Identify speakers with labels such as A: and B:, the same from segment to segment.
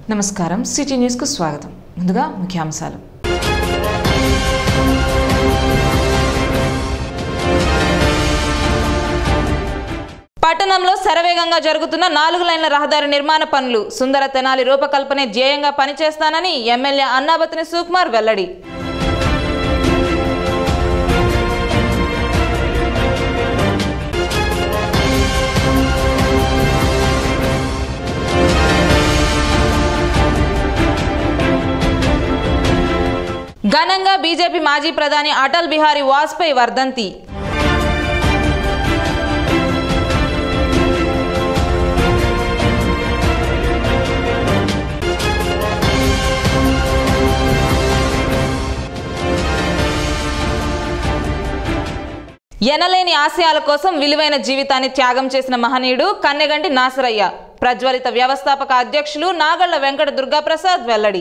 A: నమస్కారం సిటీ న్యూస్కు స్వాగతం ముందుగా ముఖ్యాంశాలు పట్టణంలో శరవేగంగా జరుగుతున్న నాలుగు లైన్ల రహదారి నిర్మాణ పనులు సుందర తెనాలి రూపకల్పనే ధ్యేయంగా పనిచేస్తానని ఎమ్మెల్యే అన్నాబతిని సుకుమార్ వెల్లడి ఘనంగా బీజేపీ మాజీ ప్రధాని అటల్ బిహారీ వాజ్పేయి వర్ధంతి ఎనలేని ఆశయాల కోసం విలువైన జీవితాన్ని త్యాగం చేసిన మహనీయుడు కన్నెగంటి నాసరయ్య ప్రజ్వలిత వ్యవస్థాపక అధ్యక్షులు నాగళ్ల వెంకట దుర్గాప్రసాద్ వెల్లడి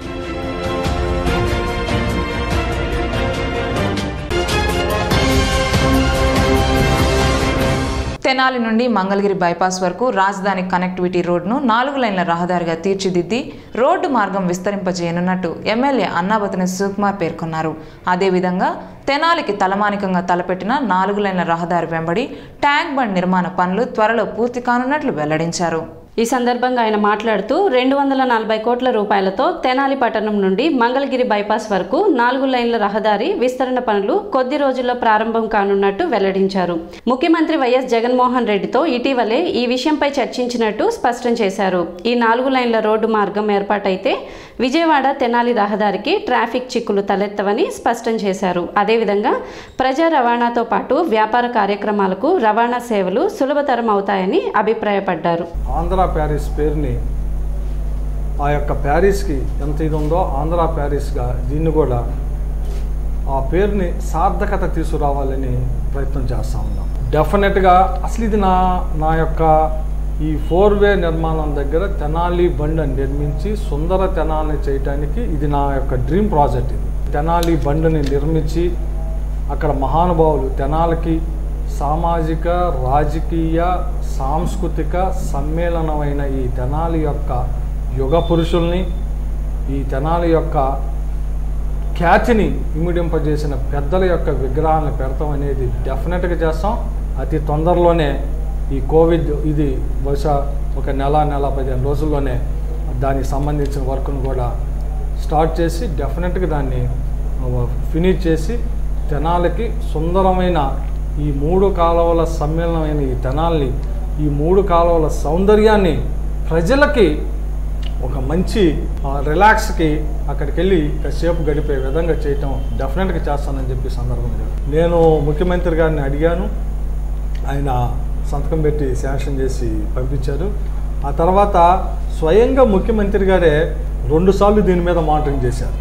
A: తెనాలి నుండి మంగళగిరి బైపాస్ వరకు రాజధాని కనెక్టివిటీ రోడ్ను నాలుగు లైన్ల రహదారిగా తీర్చిదిద్ది రోడ్డు మార్గం విస్తరింపజేయనున్నట్టు ఎమ్మెల్యే అన్నాబతిని సుకుమార్ పేర్కొన్నారు అదేవిధంగా తెనాలికి తలమానికంగా తలపెట్టిన నాలుగు లైన్ల రహదారి వెంబడి ట్యాంక్ బండ్ నిర్మాణ పనులు త్వరలో పూర్తి కానున్నట్లు వెల్లడించారు
B: ఈ సందర్భంగా ఆయన మాట్లాడుతూ రెండు వందల నలభై కోట్ల రూపాయలతో తెనాలి పట్టణం నుండి మంగళగిరి బైపాస్ వరకు నాలుగు లైన్ల రహదారి విస్తరణ పనులు కొద్ది రోజుల్లో ప్రారంభం కానున్నట్టు వెల్లడించారు ముఖ్యమంత్రి వైఎస్ జగన్మోహన్ రెడ్డితో ఇటీవలే ఈ విషయంపై చర్చించినట్టు స్పష్టం చేశారు ఈ నాలుగు లైన్ల రోడ్డు మార్గం ఏర్పాటైతే విజయవాడ తెనాలి రహదారికి ట్రాఫిక్ చిక్కులు తలెత్తవని స్పష్టం చేశారు అదేవిధంగా ప్రజా రవాణాతో పాటు వ్యాపార కార్యక్రమాలకు రవాణా సేవలు సులభతరం అవుతాయని అభిప్రాయపడ్డారు
C: ఆంధ్ర ప్యారిస్ పేరుని ఆ యొక్క ప్యారిస్కి ఎంత ఇది ఉందో ఆంధ్ర ప్యారిస్గా దీన్ని కూడా ఆ పేరుని సార్థకత తీసుకురావాలని ప్రయత్నం చేస్తూ ఉన్నాం డెఫినెట్గా అసలు ఇది నా నా యొక్క ఈ ఫోర్ వే నిర్మాణం దగ్గర తెనాలి బండ్ నిర్మించి సుందర తెనాలిని చేయటానికి ఇది నా యొక్క డ్రీమ్ ప్రాజెక్ట్ ఇది తెనాలి బండిని నిర్మించి అక్కడ మహానుభావులు తెనాలికి సామాజిక రాజకీయ సాంస్కృతిక సమ్మేళనమైన ఈ తెనాలి యొక్క యుగ పురుషుల్ని ఈ తెనాలి యొక్క ఖ్యాతిని ఇమిడింపజేసిన పెద్దల యొక్క విగ్రహాలను పెడతాం అనేది డెఫినెట్గా చేస్తాం అతి తొందరలోనే ఈ కోవిడ్ ఇది బహుశా ఒక నెల నెల పదిహేను రోజుల్లోనే దానికి సంబంధించిన వర్క్ను కూడా స్టార్ట్ చేసి డెఫినెట్గా దాన్ని ఫినిష్ చేసి తెనాలికి సుందరమైన ఈ మూడు కాలువల సమ్మేళనమైన ఈ తెనాల్ని ఈ మూడు కాలువల సౌందర్యాన్ని ప్రజలకి ఒక మంచి ఆ, రిలాక్స్కి అక్కడికి వెళ్ళి కాసేపు గడిపే విధంగా చేయటం డెఫినెట్గా చేస్తానని చెప్పి సందర్భంగా నేను ముఖ్యమంత్రి గారిని అడిగాను ఆయన సంతకం పెట్టి శాంక్షన్ చేసి పంపించారు ఆ తర్వాత స్వయంగా ముఖ్యమంత్రి గారే రెండుసార్లు దీని మీద మానిటరింగ్ చేశారు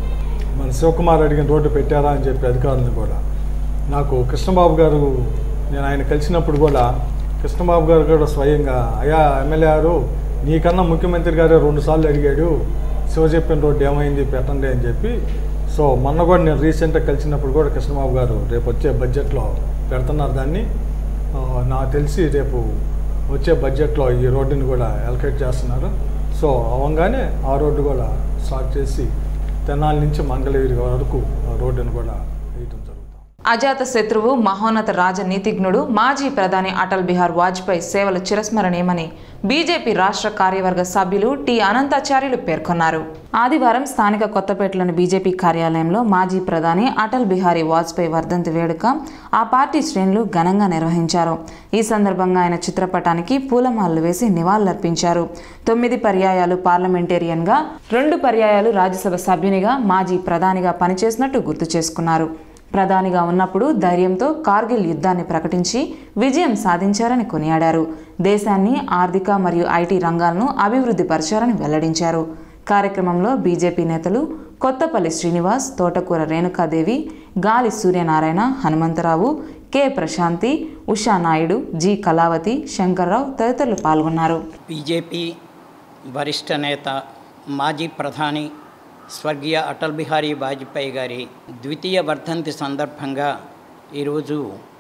C: మన శివకుమార్ అడిగిన రోడ్డు పెట్టారా అని చెప్పి అధికారులను కూడా నాకు కృష్ణబాబు గారు నేను ఆయన కలిసినప్పుడు కూడా కృష్ణబాబు గారు కూడా స్వయంగా అయ్యా ఎమ్మెల్యే గారు నీకన్నా ముఖ్యమంత్రి గారే రెండుసార్లు అడిగాడు శివ చెప్పిన రోడ్డు ఏమైంది పెట్టండి అని చెప్పి సో మొన్న కూడా నేను రీసెంట్గా కలిసినప్పుడు కూడా కృష్ణబాబు గారు రేపు వచ్చే బడ్జెట్లో పెడుతున్నారు దాన్ని ఆ, నాకు తెలిసి రేపు వచ్చే బడ్జెట్లో ఈ రోడ్డుని కూడా ఎలకేట్ చేస్తున్నారు సో అవంగానే ఆ రోడ్డు కూడా స్టార్ట్ చేసి తెనాలి నుంచి మంగళగిరి వరకు ఆ రోడ్డును కూడా వేయటం జరుగుతుంది
A: అజాత శత్రువు మహోన్నత రాజనీతిజ్ఞుడు మాజీ ప్రధాని అటల్ బిహార్ వాజ్పేయి సేవలు చిరస్మరణీయమని బీజేపీ రాష్ట్ర కార్యవర్గ సభ్యులు టి అనంతాచార్యులు పేర్కొన్నారు ఆదివారం స్థానిక కొత్తపేటలోని బీజేపీ కార్యాలయంలో మాజీ ప్రధాని అటల్ బిహారీ వాజ్పేయి వర్ధంతి వేడుక ఆ పార్టీ శ్రేణులు ఘనంగా నిర్వహించారు ఈ సందర్భంగా ఆయన చిత్రపటానికి పూలమాలలు వేసి నివాళులర్పించారు తొమ్మిది పర్యాయాలు పార్లమెంటేరియన్గా రెండు పర్యాయాలు రాజ్యసభ సభ్యునిగా మాజీ ప్రధానిగా పనిచేసినట్టు గుర్తు చేసుకున్నారు ప్రధానిగా ఉన్నప్పుడు ధైర్యంతో కార్గిల్ యుద్ధాన్ని ప్రకటించి విజయం సాధించారని కొనియాడారు దేశాన్ని ఆర్థిక మరియు ఐటీ రంగాలను అభివృద్ధి పరిచారని వెల్లడించారు కార్యక్రమంలో బీజేపీ నేతలు కొత్తపల్లి శ్రీనివాస్ తోటకూర రేణుకాదేవి గాలి సూర్యనారాయణ హనుమంతరావు కె ప్రశాంతి ఉషా నాయుడు జి కళావతి శంకర్రావు తదితరులు పాల్గొన్నారు
D: బీజేపీ వరిష్ఠ నేత మాజీ ప్రధాని స్వర్గీయ అటల్ బిహారీ వాజ్పేయి గారి ద్వితీయ వర్ధంతి సందర్భంగా ఈరోజు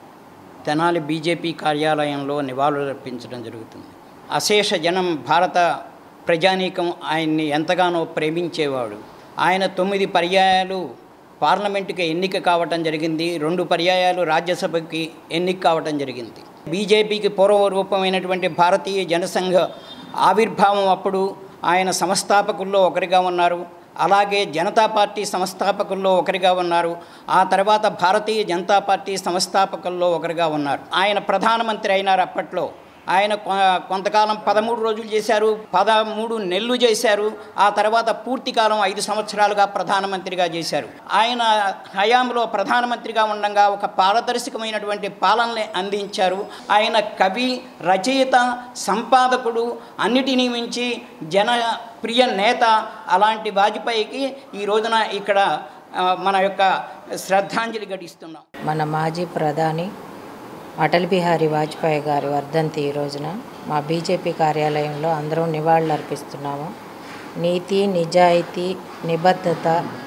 D: తెనాలి బీజేపీ కార్యాలయంలో నివాళులర్పించడం జరుగుతుంది అశేష జనం భారత ప్రజానీకం ఆయన్ని ఎంతగానో ప్రేమించేవాడు ఆయన తొమ్మిది పర్యాయాలు పార్లమెంటుకి ఎన్నిక కావటం జరిగింది రెండు పర్యాయాలు రాజ్యసభకి ఎన్నిక కావటం జరిగింది బీజేపీకి పూర్వ రూపమైనటువంటి భారతీయ జనసంఘ ఆవిర్భావం అప్పుడు ఆయన సంస్థాపకుల్లో ఒకరిగా ఉన్నారు అలాగే జనతా పార్టీ సంస్థాపకుల్లో ఒకరిగా ఉన్నారు ఆ తర్వాత భారతీయ జనతా పార్టీ సంస్థాపకుల్లో ఒకరిగా ఉన్నారు ఆయన ప్రధానమంత్రి అయినారు అప్పట్లో ఆయన కొ- కొంతకాలం పదమూడు రోజులు చేశారు పదమూడు నెలలు చేశారు ఆ తర్వాత పూర్తి కాలం ఐదు సంవత్సరాలుగా ప్రధానమంత్రిగా చేశారు ఆయన హయాంలో ప్రధానమంత్రిగా ఉండగా ఒక పారదర్శకమైనటువంటి పాలనని అందించారు ఆయన కవి రచయిత సంపాదకుడు అన్నిటినీ మించి జన ప్రియ నేత అలాంటి వాజ్పేయికి ఈ రోజున ఇక్కడ ఆ, మన యొక్క శ్రద్ధాంజలి ఘటిస్తున్నాం
E: మన మాజీ ప్రధాని అటల్ బిహారీ వాజ్పేయి గారి వర్ధంతి ఈ రోజున మా బీజేపీ కార్యాలయంలో అందరం నివాళులు అర్పిస్తున్నాము నీతి నిజాయితీ నిబద్ధత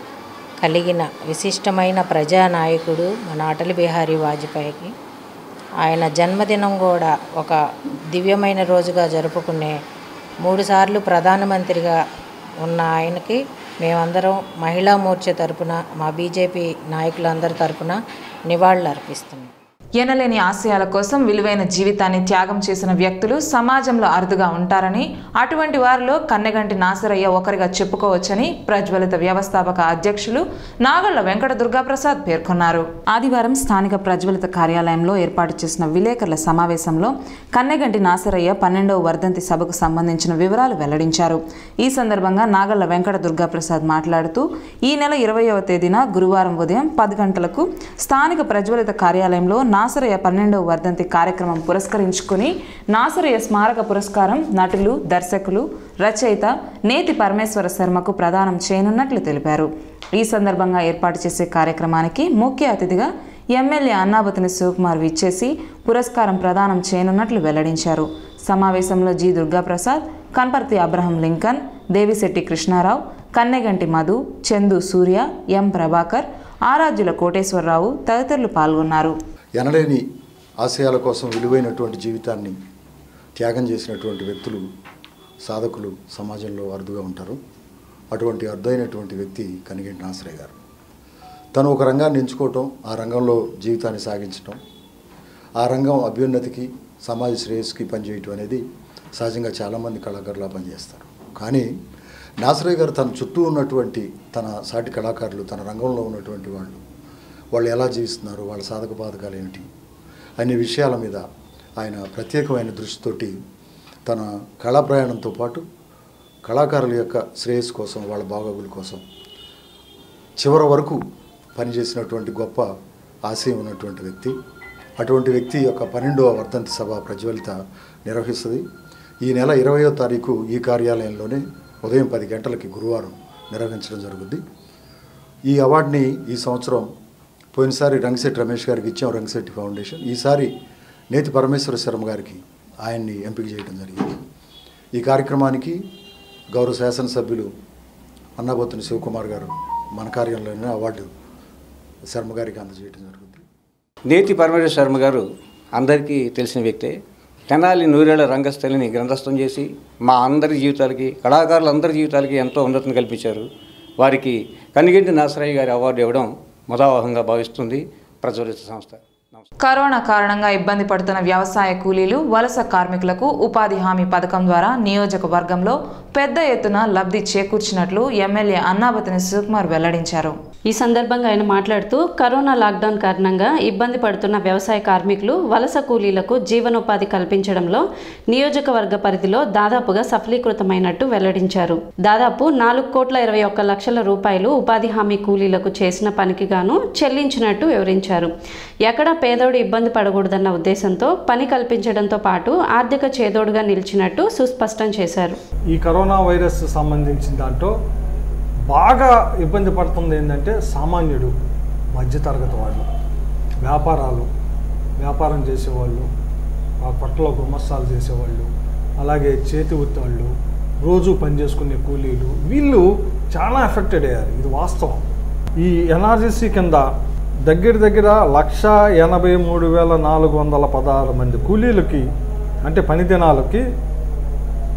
E: కలిగిన విశిష్టమైన ప్రజానాయకుడు మన అటల్ బిహారీ వాజ్పేయికి ఆయన జన్మదినం కూడా ఒక దివ్యమైన రోజుగా జరుపుకునే మూడుసార్లు ప్రధానమంత్రిగా ఉన్న ఆయనకి మేమందరం మహిళా మోర్చా తరపున మా బీజేపీ నాయకులందరి తరపున నివాళులు అర్పిస్తున్నాం
A: ఎనలేని ఆశయాల కోసం విలువైన జీవితాన్ని త్యాగం చేసిన వ్యక్తులు సమాజంలో అరుదుగా ఉంటారని అటువంటి వారిలో కన్నెగంటి నాసరయ్య ఒకరిగా చెప్పుకోవచ్చని ప్రజ్వలిత వ్యవస్థాపక అధ్యక్షులు నాగళ్ల వెంకట దుర్గాప్రసాద్ పేర్కొన్నారు ఆదివారం స్థానిక ప్రజ్వలిత కార్యాలయంలో ఏర్పాటు చేసిన విలేకరుల సమావేశంలో కన్నెగంటి నాసరయ్య పన్నెండవ వర్ధంతి సభకు సంబంధించిన వివరాలు వెల్లడించారు ఈ సందర్భంగా నాగళ్ల వెంకట దుర్గాప్రసాద్ మాట్లాడుతూ ఈ నెల ఇరవయవ తేదీన గురువారం ఉదయం పది గంటలకు స్థానిక ప్రజ్వలిత కార్యాలయంలో నాసరయ్య పన్నెండవ వర్ధంతి కార్యక్రమం పురస్కరించుకుని నాసరయ్య స్మారక పురస్కారం నటులు దర్శకులు రచయిత నేతి పరమేశ్వర శర్మకు ప్రదానం చేయనున్నట్లు తెలిపారు ఈ సందర్భంగా ఏర్పాటు చేసే కార్యక్రమానికి ముఖ్య అతిథిగా ఎమ్మెల్యే అన్నాబతిని శివకుమార్ విచ్చేసి పురస్కారం ప్రదానం చేయనున్నట్లు వెల్లడించారు సమావేశంలో G Durgaprasad Kanparthi Abraham Lincoln Devisetti Krishnarao Kanneganti Madhu Chandu Surya M Prabhakar Aradhyula Koteswararao తదితరులు పాల్గొన్నారు
F: ఎనలేని ఆశయాల కోసం విలువైనటువంటి జీవితాన్ని త్యాగం చేసినటువంటి వ్యక్తులు సాధకులు సమాజంలో అరుదుగా ఉంటారు అటువంటి అరుదైనటువంటి వ్యక్తి కనిగంటి నాసరయ్య గారు తను ఒక రంగాన్ని ఎంచుకోవటం ఆ రంగంలో జీవితాన్ని సాగించటం ఆ రంగం అభ్యున్నతికి సమాజ శ్రేయస్సుకి పనిచేయటం అనేది సహజంగా చాలామంది కళాకారులు పనిచేస్తారు కానీ నాసరయ్య గారు తన చుట్టూ ఉన్నటువంటి తన సాటి కళాకారులు తన రంగంలో ఉన్నటువంటి వాళ్ళు వాళ్ళు ఎలా జీవిస్తున్నారు వాళ్ళ సాధక బాధకాలు ఏమిటి అనే విషయాల మీద ఆయన ప్రత్యేకమైన దృష్టితోటి తన కళా ప్రయాణంతో పాటు కళాకారుల యొక్క శ్రేయస్సు కోసం వాళ్ళ బాగోగుల కోసం చివరి వరకు పనిచేసినటువంటి గొప్ప ఆశయం ఉన్నటువంటి వ్యక్తి అటువంటి వ్యక్తి యొక్క పన్నెండవ వర్ధంతి సభ ప్రజ్వలిత నిర్వహిస్తుంది ఈ నెల ఇరవయో తారీఖు ఈ కార్యాలయంలోనే ఉదయం పది గంటలకి గురువారం నిర్వహించడం జరుగుద్ది ఈ అవార్డుని ఈ సంవత్సరం పోయినసారి రంగశెట్టి రమేష్ గారికి ఇచ్చాం రంగశెట్టి ఫౌండేషన్ ఈసారి నేతి పరమేశ్వర శర్మ గారికి ఆయన్ని ఎంపిక చేయడం జరిగింది ఈ కార్యక్రమానికి గౌరవ శాసనసభ్యులు అన్నబోతుని శివకుమార్ గారు మన కార్యాలయంలోనే అవార్డు శర్మ గారికి అందజేయడం జరుగుతుంది
G: నేతి పరమేశ్వర శర్మ గారు అందరికీ తెలిసిన వ్యక్తే తెనాలి నూరేళ్ల రంగస్థలిని గ్రంథస్థం చేసి మా అందరి జీవితాలకి కళాకారులందరి జీవితాలకి ఎంతో ఉన్నతిని కల్పించారు వారికి కనిగంటి నాసరయ్య గారి అవార్డు ఇవ్వడం ముదావహంగా భావిస్తుంది ప్రజ్వలిత సంస్థ నమస్కారం
A: కరోనా కారణంగా ఇబ్బంది పడుతున్న వ్యవసాయ కూలీలు వలస కార్మికులకు ఉపాధి హామీ పథకం ద్వారా నియోజకవర్గంలో పెద్ద ఎత్తున లబ్ధి చేకూర్చినట్లు ఎమ్మెల్యే అన్నాబతిని శివకుమార్ వెల్లడించారు
B: ఈ సందర్భంగా ఆయన మాట్లాడుతూ కరోనా లాక్డౌన్ కారణంగా ఇబ్బంది పడుతున్న వ్యవసాయ కార్మికులు వలస కూలీలకు జీవనోపాధి కల్పించడంలో నియోజకవర్గ పరిధిలో దాదాపుగా సఫలీకృతమైనట్టు వెల్లడించారు దాదాపు నాలుగు కోట్ల ఇరవై ఒక్క లక్షల రూపాయలు ఉపాధి హామీ కూలీలకు చేసిన పనికి గాను చెల్లించినట్టు వివరించారు ఎక్కడా పేదోడు ఇబ్బంది పడకూడదన్న ఉద్దేశంతో పని కల్పించడంతో పాటు ఆర్థిక చేదోడుగా నిలిచినట్టు సుస్పష్టం చేశారు
C: ఈ కరోనా వైరస్ సంబంధించిన దాంట్లో బాగా ఇబ్బంది పడుతుంది ఏంటంటే సామాన్యుడు మధ్యతరగతి వాళ్ళు వ్యాపారాలు వ్యాపారం చేసేవాళ్ళు ఆ పట్టలో గుమ్మస్తాలు చేసేవాళ్ళు అలాగే చేతి వృత్తి వాళ్ళు రోజు పని చేసుకునే కూలీలు వీళ్ళు చాలా ఎఫెక్టెడ్ అయ్యారు ఇది వాస్తవం ఈ ఎన్ఆర్జీసీ కింద దగ్గర దగ్గర లక్ష ఎనభై మూడు వేల నాలుగు వందల పదహారు మంది కూలీలకి అంటే పని దినాలకి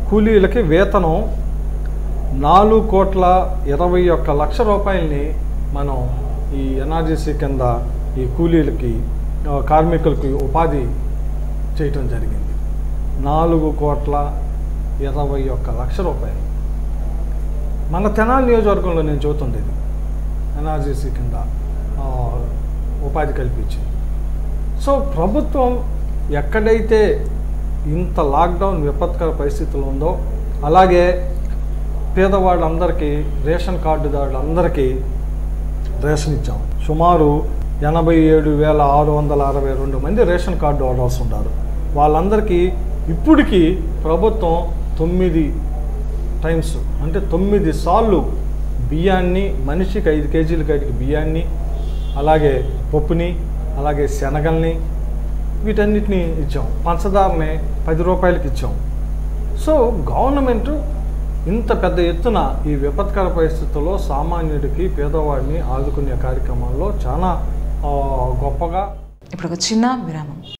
C: కూలీలకి వేతనం నాలుగు కోట్ల ఇరవై ఒక్క లక్ష రూపాయలని మనం ఈ ఎన్ఆర్జీసీ కింద ఈ కూలీలకి ఆ, కార్మికులకి ఉపాధి చేయటం జరిగింది నాలుగు కోట్ల ఇరవై ఒక్క లక్ష రూపాయలు మన తెనాలి నియోజకవర్గంలో నేను చూస్తుంది ఇది ఎన్ఆర్జీసీ కింద ఆ, ఉపాధి కల్పించింది సో ప్రభుత్వం ఎక్కడైతే ఇంత లాక్డౌన్ విపత్కర పరిస్థితులు ఉందో అలాగే పేదవాళ్ళందరికీ రేషన్ కార్డుదారులందరికీ రేషన్ ఇచ్చాం సుమారు ఎనభై ఏడు వేల ఆరు వందల అరవై రెండు మంది రేషన్ కార్డు హోల్డర్స్ ఉన్నారు వాళ్ళందరికీ ఇప్పటికీ ప్రభుత్వం తొమ్మిది టైమ్స్ అంటే తొమ్మిది సార్లు బియ్యాన్ని మనిషికి ఐదు కేజీల కాడికి బియ్యాన్ని అలాగే పప్పుని అలాగే శనగల్ని వీటన్నిటిని ఇచ్చాం పంచదారని పది రూపాయలకి ఇచ్చాం సో గవర్నమెంట్ ఇంత పెద్ద ఎత్తున ఈ విపత్కర పరిస్థితుల్లో సామాన్యుడికి పేదవాడిని ఆదుకునే కార్యక్రమంలో చాలా ఆ, గొప్పగా
A: ఇప్పుడు ఒక చిన్న విరామం